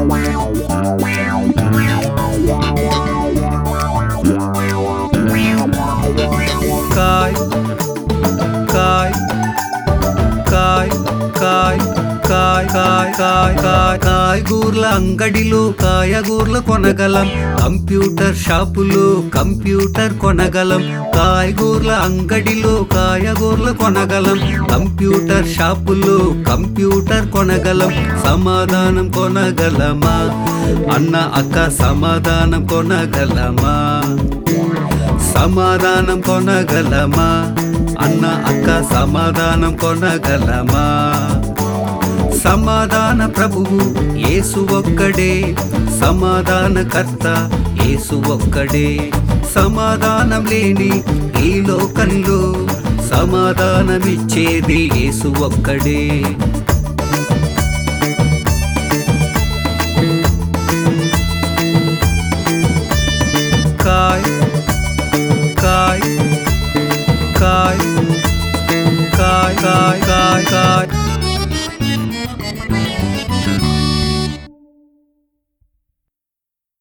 కాయ్ కాయ్ కాయ్ కాయ్ కాయ్ కాయ్ కాయ్ కాయ్ కాయగూర్ల అంగడిలో కాయగూర్ల కొనగలం కంప్యూటర్ షాపులో కంప్యూటర్ కొనగలం కాయగూర్ల అంగడిలో కాయగూర్ల కొనగలం కంప్యూటర్ షాపులో కంప్యూటర్ కొనగలం సమాధానం కొనగలమా అన్న అక్క సమాధానం కొనగలమా సమాధానం కొనగలమా అన్న అక్క సమాధానం కొనగలమా సమాధాన ప్రభువు యేసు ఒక్కడే సమాధానకర్త యేసు ఒక్కడే సమాధానం లేని ఈ లోకంలో సమాధానమిచ్చేది యేసు ఒక్కడే కాయ్ కాయ్ కాయ్ కాయ్ కాయ్ కాయ్ కాయ్